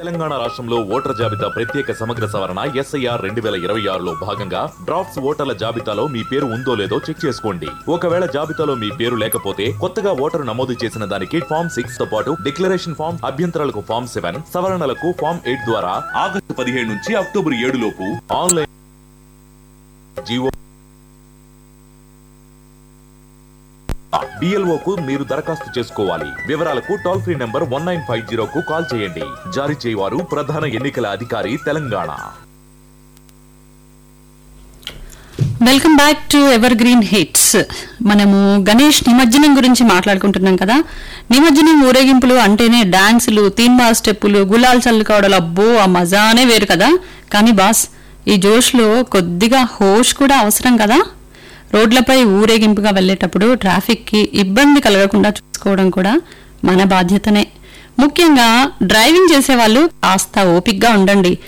తెలంగాణ రాష్ట్రంలో ఓటర్ జాబితా ప్రత్యేక సమగ్ర సవరణ ఎస్ఐఆర్ రెండు వేల ఇరవై ఆరులో భాగంగా డ్రాఫ్ట్స్ ఓటర్ల జాబితాలో మీ పేరు ఉందో లేదో చెక్ చేసుకోండి ఒకవేళ జాబితాలో మీ పేరు లేకపోతే కొత్తగా ఓటరు నమోదు చేసిన దానికి ఫామ్ సిక్స్ తో పాటు డిక్లరేషన్ ఫామ్ అభ్యంతరాలకు ఫామ్ సెవెన్ సవరణలకు ఫామ్ ఎయిట్ ద్వారా ఆగస్టు పదిహేడు నుంచి అక్టోబర్ ఏడు లోపు ఆన్లైన్ జీవో బిఎల్ఓ కు మీరు దరఖాస్తు చేసుకోవాలి వివరాలకు toll free number one nine five zero కు కాల్ చేయండి జారీ చేయవారు ప్రధాన ఎన్నికల అధికారి Telangana welcome back to evergreen hits మనము గణేష్ నిమజ్జనం గురించి మాట్లాడుకుంటున్నాం కదా నిమజ్జనం ఊరేగింపులు అంటేనే డాన్సులు తీన్మా స్టెప్పులు గులాల్ చల్లుకోవడాలు అబ్బో ఆ మజానే వేరు కదా కానీ బాస్ ఈ జోష్లో కొద్దిగా హోష్ కూడా అవసరం కదా రోడ్లపై ఊరేగింపుగా వెళ్లేటప్పుడు ట్రాఫిక్ కి ఇబ్బంది కలగకుండా చూసుకోవడం కూడా మన బాధ్యతనే ముఖ్యంగా డ్రైవింగ్ చేసే వాళ్ళు కాస్త ఓపిగ్గా ఉండండి